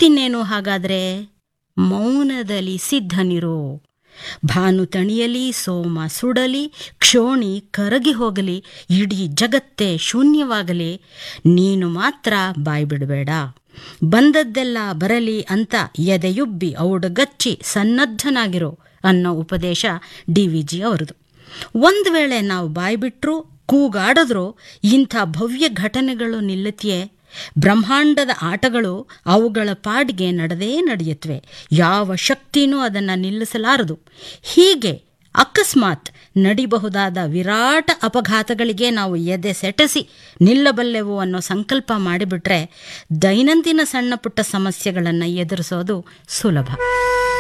ಮತ್ತಿನ್ನೇನು ಹಾಗಾದ್ರೆ ಮೌನದಲ್ಲಿ ಸಿದ್ಧನಿರು ಭಾನು ತಣಿಯಲಿ ಸೋಮ ಸುಡಲಿ ಕ್ಷೋಣಿ ಕರಗಿ ಹೋಗಲಿ ಇಡೀ ಜಗತ್ತೇ ಶೂನ್ಯವಾಗಲಿ ನೀನು ಮಾತ್ರ ಬಾಯ್ಬಿಡಬೇಡ ಬಂದದ್ದೆಲ್ಲ ಬರಲಿ ಅಂತ ಎದೆಯುಬ್ಬಿ ಔಡಗಚ್ಚಿ ಸನ್ನದ್ಧನಾಗಿರೋ ಅನ್ನೋ ಉಪದೇಶ ಡಿ ವಿ ಜಿ ಅವರದು ಒಂದು ವೇಳೆ ನಾವು ಬಾಯ್ಬಿಟ್ರೂ ಕೂಗಾಡಿದ್ರೂ ಇಂಥ ಭವ್ಯ ಘಟನೆಗಳು ನಿಲ್ಲುತ್ತೆಯೇ ಬ್ರಹ್ಮಾಂಡದ ಆಟಗಳು ಅವುಗಳ ಪಾಡಿಗೆ ನಡೆದೇ ನಡೆಯುತ್ತವೆ ಯಾವ ಶಕ್ತಿನೂ ಅದನ್ನು ನಿಲ್ಲಿಸಲಾರದು ಹೀಗೆ ಅಕಸ್ಮಾತ್ ನಡಿಬಹುದಾದ ವಿರಾಟ ಅಪಘಾತಗಳಿಗೆ ನಾವು ಎದೆ ಸೆಟಸಿ ನಿಲ್ಲಬಲ್ಲೆವು ಅನ್ನೋ ಸಂಕಲ್ಪ ಮಾಡಿಬಿಟ್ರೆ ದೈನಂದಿನ ಸಣ್ಣ ಪುಟ್ಟ ಸಮಸ್ಯೆಗಳನ್ನು ಎದುರಿಸೋದು ಸುಲಭ